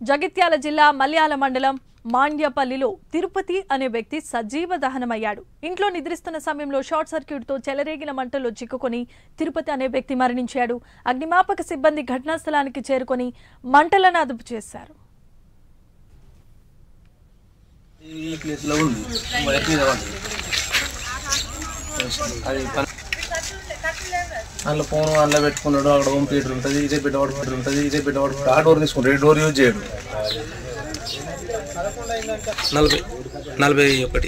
జగిత్యాల జిల్లా మల్యాల మండలం మాండ్యపల్లిలో తిరుపతి అనే వ్యక్తి సజీవ దహనమయ్యాడు ఇంట్లో నిద్రిస్తున్న సమయంలో షార్ట్ సర్క్యూట్తో చెలరేగిన మంటల్లో చిక్కుకొని తిరుపతి అనే వ్యక్తి మరణించాడు అగ్నిమాపక సిబ్బంది ఘటనా స్థలానికి చేరుకొని మంటలను అదుపు చేశారు ఈ ప్లేస్లో ఉంది బయట మీద పడింది అది పని- అందులో ఫోన్ అందులో పెట్టుకున్నాడు అక్కడ హోమ్ థియేటర్ ఉంటుంది ఇదే పెట్టవాడు థియేటర్ ఉంటుంది ఇదే పెట్టవాడు ఆ డోర్ తీసుకుంటాడు ఈ డోర్ యూజ్ చేయడు నలభై నలభై ఒకటి